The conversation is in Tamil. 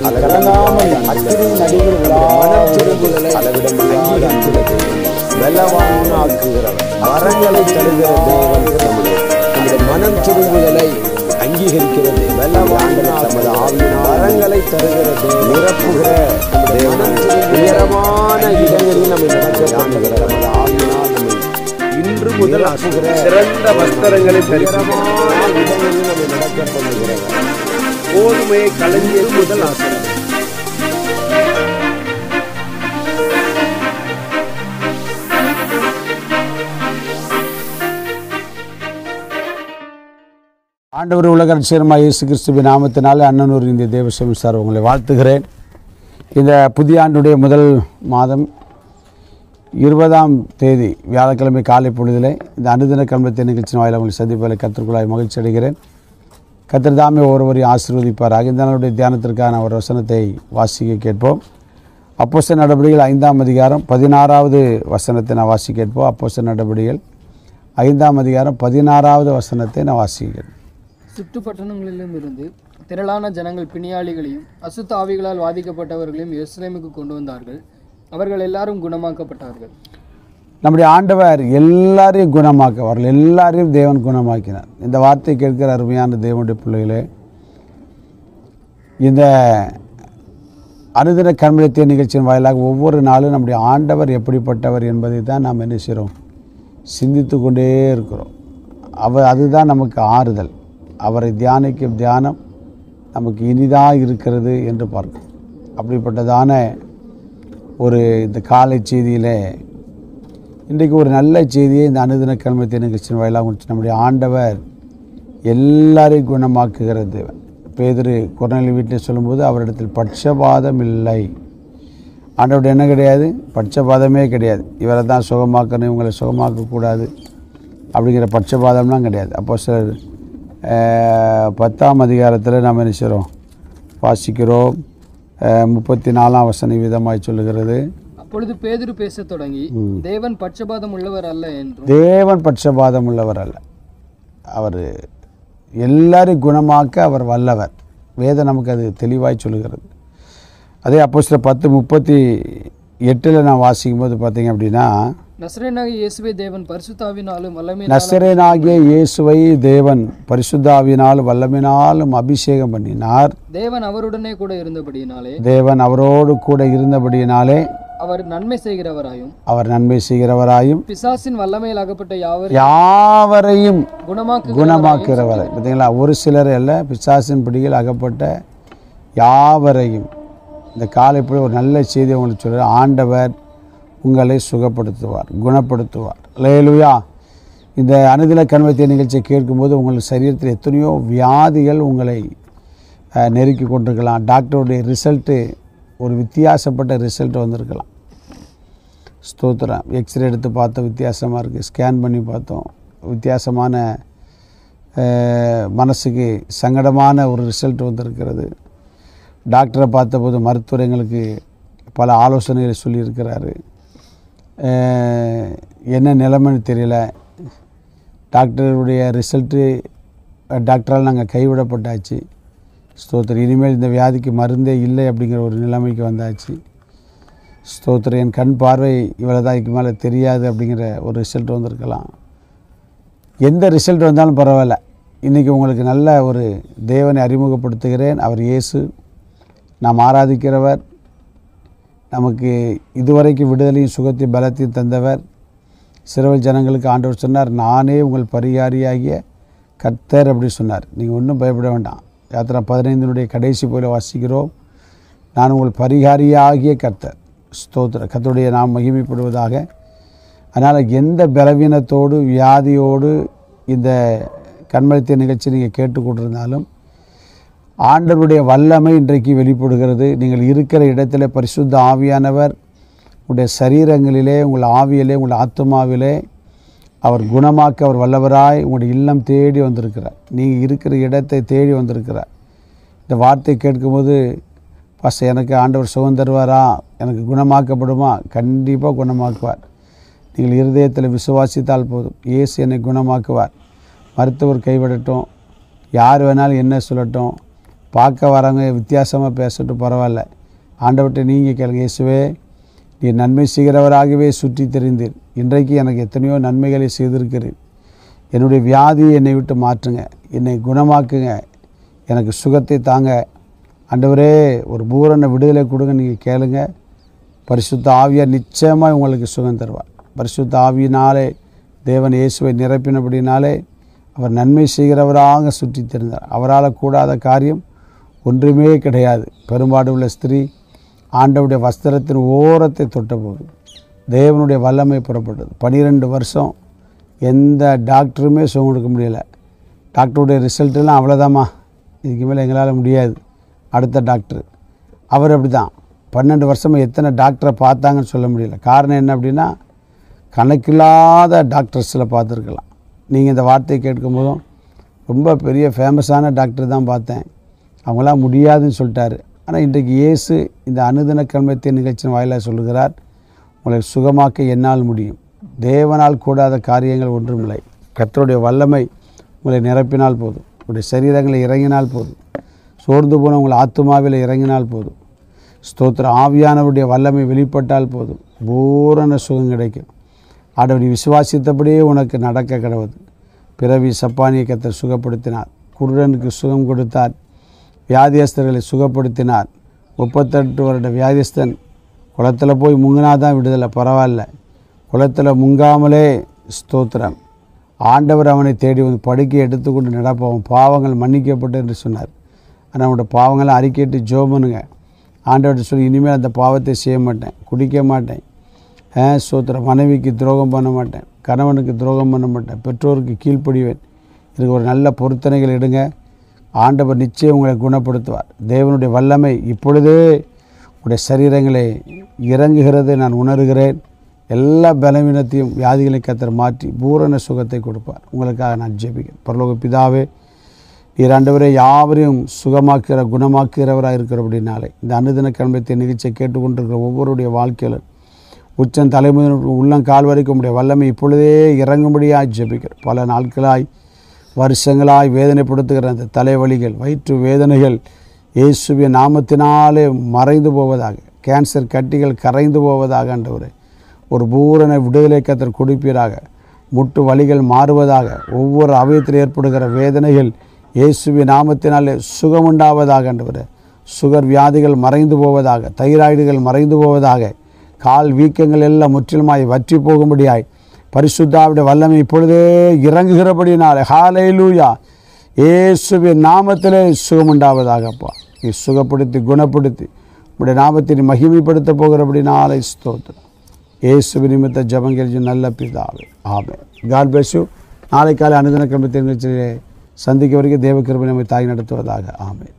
அது கலங்காமல் அக்கினி நடுவில் மனம் திரும்புதலை அளவிடமில்லாத அன்புள்ள தேவன் வெள்ளவானாக்குகிறவர் வரங்களை தருகிற தேவன் நம்முடைய நம்முடைய மனம் திரும்புதலை அங்கீகரிக்கிறது வெள்ளவானாக்குகிற நமது ஆவியினால் வரங்களை தருகிற தேவன் நிரப்புகிற நம்முடைய மனம் உயரமான இடங்களில் நம்மை நடக்க காணுகிற நமது ஆவியினால் நம்மை இன்று முதல் நிரப்புகிற சிறந்த வஸ்திரங்களை தரிசனமா உயரமான இடங்களில் நம்மை நடக்க பண்ணுகிறவர் கோதுமையை களஞ்சியது முதல் ஆசிரியர் ஆண்டவர் உலக ரட்சகரமாக இயேசு கிறிஸ்துவின் நாமத்தினாலே அண்ணனூர் இந்திய தேவசம் சார் உங்களை வாழ்த்துகிறேன் இந்த புதிய ஆண்டுடைய முதல் மாதம் இருபதாம் தேதி வியாழக்கிழமை காலை பொழுதிலே இந்த அனுதின கல்வத்தை நிகழ்ச்சி வாயிலாக உங்களை சந்திப்பதில் கத்திற்குள்ளாய் மகிழ்ச்சி அடைகிறேன் கத்திர தாமே ஒருவரையும் ஆசீர்வதிப்பாராக இந்த நாளுடைய தியானத்திற்கான ஒரு வசனத்தை வாசிக்க கேட்போம் அப்போஸ்தலர் நடவடிக்கைகள் ஐந்தாம் அதிகாரம் பதினாறாவது வசனத்தை நான் வாசிக்க கேட்போம் அப்போஸ்தலர் நடவடிக்கைகள் ஐந்தாம் அதிகாரம் பதினாறாவது வசனத்தை நான் வாசிக்க கேட்போம் சுற்றுப்பட்டணங்களிலும் இருந்து திரளான ஜனங்கள் பிணியாளிகளையும் அசுத்த ஆவிகளால் பாதிக்கப்பட்டவர்களையும் எருசலேமுக்கு கொண்டு வந்தார்கள் அவர்கள் எல்லாரும் குணமாக்கப்பட்டார்கள் நம்முடைய ஆண்டவர் எல்லாரையும் குணமாக்க அவர்கள் எல்லாரையும் தேவன் குணமாக்கினார் இந்த வார்த்தை கேட்கிற அருமையான தேவனுடைய பிள்ளைகளே இந்த அனுதின கண்மணித்திய நிகழ்ச்சியின் வாயிலாக ஒவ்வொரு நாளும் நம்முடைய ஆண்டவர் எப்படிப்பட்டவர் என்பதை தான் நாம் என்ன செய்கிறோம் சிந்தித்து கொண்டே இருக்கிறோம் அவர் அதுதான் நமக்கு ஆறுதல் அவரை தியானிக்கும் தியானம் நமக்கு இனிதாக இருக்கிறது என்று பார்க்கிறோம் அப்படிப்பட்டதான ஒரு இந்த காலை செய்தியிலே இன்றைக்கு ஒரு நல்ல செய்தியை இந்த அனுதின கல்மத்திய நிகழ்ச்சியின் வாயிலாக முடிச்சு நம்முடைய ஆண்டவர் எல்லாரையும் குணமாக்குகிற தேவன் பேதரு குரநெல் வீட்டில் சொல்லும்போது அவரிடத்தில் பட்சபாதம் இல்லை ஆண்டவர்கிட்ட என்ன கிடையாது பட்சபாதமே கிடையாது இவரை தான் சுகமாக்கணும் இவங்களை சுகமாக்கக்கூடாது அப்படிங்கிற பட்சபாதம்லாம் கிடையாது அப்போ சார் பத்தாம் அதிகாரத்தில் நாம் என்ன செய்கிறோம் வாசிக்கிறோம் அஹ், முப்பத்தி நாலாம் வசன விதமாய் சொல்லுகிறது அப்பொழுது பேதுரு பேசத் தொடங்கி தேவன் பட்சபாதம் உள்ளவர் அல்ல என்றும் தேவன் பட்சபாதம் உள்ளவர் அல்ல அவர் எல்லாரையும் குணமாக்க அவர் வல்லவர் வேதம் நமக்கு அது தெளிவாய் சொல்லுகிறது அதே அப்போ சில பத்து முப்பத்தி எட்டில் நான் வாசிக்கும் போது பார்த்தீங்க அப்படின்னா நசரேனாக இயேசுவை தேவன் பரிசுத்தாவினாலும் வல்லமை நசரேனாகிய இயேசுவை தேவன் பரிசுத்தாவினால் வல்லமினாலும் அபிஷேகம் பண்ணினார் தேவன் அவருடனே கூட இருந்தபடியினாலே தேவன் அவரோடு கூட இருந்தபடியினாலே அவர் நன்மை செய்கிறவராயும் அவர் நன்மை செய்கிறவராயும் பிசாசின் வல்லமையில் அகப்பட்ட யாவரையும் யாவரையும் குணமாக்கு குணமாக்குகிறவர் பார்த்தீங்களா ஒரு சிலர் அல்ல பிசாசின் பிடியில் அகப்பட்ட யாவரையும் இந்த காலை இப்படி ஒரு நல்ல செய்தி உங்களுக்கு சொல்கிறார் ஆண்டவர் உங்களை சுகப்படுத்துவார் குணப்படுத்துவார் லேலுயா இந்த அனுதின கண்வத்திய நிகழ்ச்சியை கேட்கும்போது உங்கள் சரீரத்தில் எத்தனையோ வியாதிகள் உங்களை அஹ், நெருக்கி கொண்டிருக்கலாம் டாக்டருடைய ரிசல்ட்டு ஒரு வித்தியாசப்பட்ட ரிசல்ட் வந்திருக்கலாம் ஸ்தோத்திரம் எக்ஸ்ரே எடுத்து பார்த்தோம் வித்தியாசமாக இருக்குது ஸ்கேன் பண்ணி பார்த்தோம் வித்தியாசமான அஹ், மனசுக்கு சங்கடமான ஒரு ரிசல்ட் வந்திருக்கிறது டாக்டரை பார்த்தபோது மருத்துவர் எங்களுக்கு பல ஆலோசனைகளை சொல்லியிருக்கிறாரு அஹ், என்ன நிலைமைன்னு தெரியல டாக்டருடைய ரிசல்ட்டு டாக்டரால் நாங்கள் கைவிடப்பட்டாச்சு ஸ்தோத்திரம் இனிமேல் இந்த வியாதிக்கு மருந்தே இல்லை அப்படிங்கிற ஒரு நிலைமைக்கு வந்தாச்சு ஸ்தோத்திரம் என் கண் பார்வை இவ்வளோ தான் இதுக்கு மேலே தெரியாது அப்படிங்கிற ஒரு ரிசல்ட் வந்திருக்கலாம் எந்த ரிசல்ட் வந்தாலும் பரவாயில்ல இன்றைக்கி உங்களுக்கு நல்ல ஒரு தேவனை அறிமுகப்படுத்துகிறேன் அவர் இயேசு நாம் ஆராதிக்கிறவர் நமக்கு இதுவரைக்கும் விடுதலையும் சுகத்தையும் பலத்தையும் தந்தவர் சிறுவல் ஜனங்களுக்கு ஆண்டவர் சொன்னார் நானே உங்கள் பரிகாரியாகிய கர்த்தர் அப்படி சொன்னார் நீங்கள் ஒன்றும் பயப்பட வேண்டாம் யாத்திரா பதினைந்தினுடைய கடைசி போல வாசிக்கிறோம் நான் உங்கள் பரிகாரியாகிய கர்த்தர் ஸ்தோத்திர கர்த்தருடைய நாம் மகிமைப்படுவதாக அதனால் எந்த பலவீனத்தோடு வியாதியோடு இந்த கண்மளித்த நிகழ்ச்சி நீங்கள் கேட்டுக்கொண்டிருந்தாலும் ஆண்டவருடைய வல்லமை இன்றைக்கு வெளிப்படுகிறது நீங்கள் இருக்கிற இடத்துல பரிசுத்த ஆவியானவர் உங்களுடைய சரீரங்களிலே உங்கள் ஆவியிலே உங்கள் ஆத்மாவிலே அவர் குணமாக்க அவர் வல்லவராய் உங்களுடைய இல்லம் தேடி வந்திருக்கிறார் நீங்கள் இருக்கிற இடத்தை தேடி வந்திருக்கிறார் இந்த வார்த்தை கேட்கும்போது பஸ் எனக்கு ஆண்டவர் சுகம் தருவாரா எனக்கு குணமாக்கப்படுமா கண்டிப்பாக குணமாக்குவார் நீங்கள் இருதயத்தில் விசுவாசித்தால் போதும் இயேசு என்னை குணமாக்குவார் மருத்துவர் கைவிடட்டும் யார் வேணாலும் என்ன சொல்லட்டும் பார்க்க வரவங்க வித்தியாசமாக பேசட்டும் பரவாயில்ல ஆண்டவர்கிட்ட நீங்கள் கேளுங்க இயேசுவே நீ நன்மை செய்கிறவராகவே சுற்றி தெரிந்தீர் இன்றைக்கு எனக்கு எத்தனையோ நன்மைகளை செய்திருக்கிறேன் என்னுடைய வியாதியை என்னை விட்டு மாற்றுங்க என்னை குணமாக்குங்க எனக்கு சுகத்தை தாங்க ஆண்டவரே ஒரு பூரண விடுதலை கொடுங்க நீங்கள் கேளுங்க பரிசுத்த ஆவியார் நிச்சயமாக உங்களுக்கு சுகம் தருவார் பரிசுத்த ஆவியினாலே தேவன் இயேசுவை நிரப்பினபடினாலே அவர் நன்மை செய்கிறவராக சுற்றி தெரிந்தார் அவரால் கூடாத காரியம் ஒன்றுமே கிடையாது பெரும்பாடு உள்ள ஸ்திரீ ஆண்டவுடைய வஸ்திரத்தின் ஓரத்தை தொட்டபோது தேவனுடைய வல்லமை புறப்பட்டது பனிரெண்டு வருஷம் எந்த டாக்டருமே சுகம் கொடுக்க முடியலை டாக்டருடைய ரிசல்ட்டெல்லாம் அவ்வளோதாம்மா இதுக்கு மேலே எங்களால் முடியாது அடுத்த டாக்டர் அவர் அப்படி தான் பன்னெண்டு வருஷமாக எத்தனை டாக்டரை பார்த்தாங்கன்னு சொல்ல முடியல காரணம் என்ன அப்படின்னா கணக்கில்லாத டாக்டர்ஸில் பார்த்துருக்கலாம் நீங்கள் இந்த வார்த்தையை கேட்கும்போதும் ரொம்ப பெரிய ஃபேமஸான டாக்டர் தான் பார்த்தேன் அவங்களாம் முடியாதுன்னு சொல்லிட்டாரு ஆனால் இன்றைக்கு இயேசு இந்த அனுதின கல்மத்திய நிகழ்ச்சியின் வாயிலாக சொல்லுகிறார் உங்களை சுகமாக்க என்னால் முடியும் தேவனால் கூடாத காரியங்கள் ஒன்றுமில்லை கர்த்தருடைய வல்லமை உங்களை நிரப்பினால் போதும் உங்களுடைய சரீரங்களை இறங்கினால் போதும் சோர்ந்து போன உங்கள் ஆத்துமாவில் இறங்கினால் போதும் ஸ்தோத்திர ஆவியானவருடைய வல்லமை வெளிப்பட்டால் போதும் பூரண சுகம் கிடைக்கும் ஆண்டவர் நீ விசுவாசித்தபடியே உனக்கு நடக்க கிடவது பிறவி சப்பானியை கத்தர் சுகப்படுத்தினார் குருடனுக்கு சுகம் கொடுத்தார் வியாதியஸ்தர்களை சுகப்படுத்தினார் முப்பத்தெட்டு வருட வியாதிஸ்தன் குளத்தில் போய் முங்கினா தான் விடுதலை பரவாயில்ல குளத்தில் முங்காமலே ஸ்தோத்திரம் ஆண்டவர் அவனை தேடி வந்து படுக்கை எடுத்துக்கொண்டு நடப்பவன் பாவங்கள் மன்னிக்கப்பட்டு என்று சொன்னார் ஆனால் அவனோட பாவங்களை அறிக்கையிட்டு ஜோபனுங்க ஆண்டவர்கிட்ட சொல்லி இனிமேல் அந்த பாவத்தை செய்ய மாட்டேன் குடிக்க மாட்டேன் ஆ சோத்திரம் மனைவிக்கு துரோகம் பண்ண மாட்டேன் கணவனுக்கு துரோகம் பண்ண மாட்டேன் பெற்றோருக்கு கீழ்ப்படிவேன் இதுக்கு ஒரு நல்ல பொருத்தனைகள் எடுங்க ஆண்டவர் நிச்சயம் உங்களை குணப்படுத்துவார் தேவனுடைய வல்லமை இப்பொழுதே உடைய சரீரங்களை இறங்குகிறது நான் உணர்கிறேன் எல்லா பலவீனத்தையும் வியாதிகளை கத்தர் மாற்றி பூரண சுகத்தை கொடுப்பார் உங்களுக்காக நான் ஜெபிக்கிறேன் பரலோக பிதாவே நீர் ஆண்டவரே யாவரையும் சுகமாக்குகிற குணமாக்குகிறவராக இருக்கிறபடினாலே இந்த அனுதின கல்மத்தை நிகழ்ச்சியை கேட்டுக்கொண்டிருக்கிற ஒவ்வொருடைய வாழ்க்கையிலும் உச்சம் தலைமுறை உள்ளம் கால் வரைக்கும் உடைய வல்லமை இப்பொழுதே இறங்கும்படியாக ஜெபிக்கிறேன் பல நாட்களாய் வருஷங்களாய் வேதனைப்படுத்துகிற அந்த தலைவலிகள் வயிற்று வேதனைகள் இயேசுவின் நாமத்தினாலே மறைந்து போவதாக கேன்சர் கட்டிகள் கரைந்து போவதாக ஆண்டவரே ஒரு பூரண விடுதலை கத்தர் கொடுப்பீராக முட்டு வலிகள் மாறுவதாக ஒவ்வொரு அவயத்தில் ஏற்படுகிற வேதனைகள் இயேசுவின் நாமத்தினாலே சுகமுண்டாவதாக ஆண்டவரே சுகர் வியாதிகள் மறைந்து போவதாக தைராய்டுகள் மறைந்து போவதாக கால் வீக்கங்கள் எல்லாம் முற்றிலுமாய் வற்றி போகும்படியாய் பரிசுத்தாவுடைய வல்லமை இப்பொழுதே இறங்குகிறபடினாலே ஹாலை லூயா இயேசுவின் நாமத்திலே சுகமுண்டாவதாகப்பா நீ சுகப்படுத்தி குணப்படுத்தி உடைய நாமத்தை நீ மகிமைப்படுத்த போகிறபடினாலே ஸ்தோத்திரம் இயேசு நிமித்த ஜபங்கெரிஜி நல்ல பிதாவே ஆமே காட் bless you நாளை காலை அனுதின கிரமத்தின் நிகழ்ச்சியிலே சந்திக்க வரைக்கும் தேவ கிருபை நம்மை தாய் நடத்துவதாக ஆமே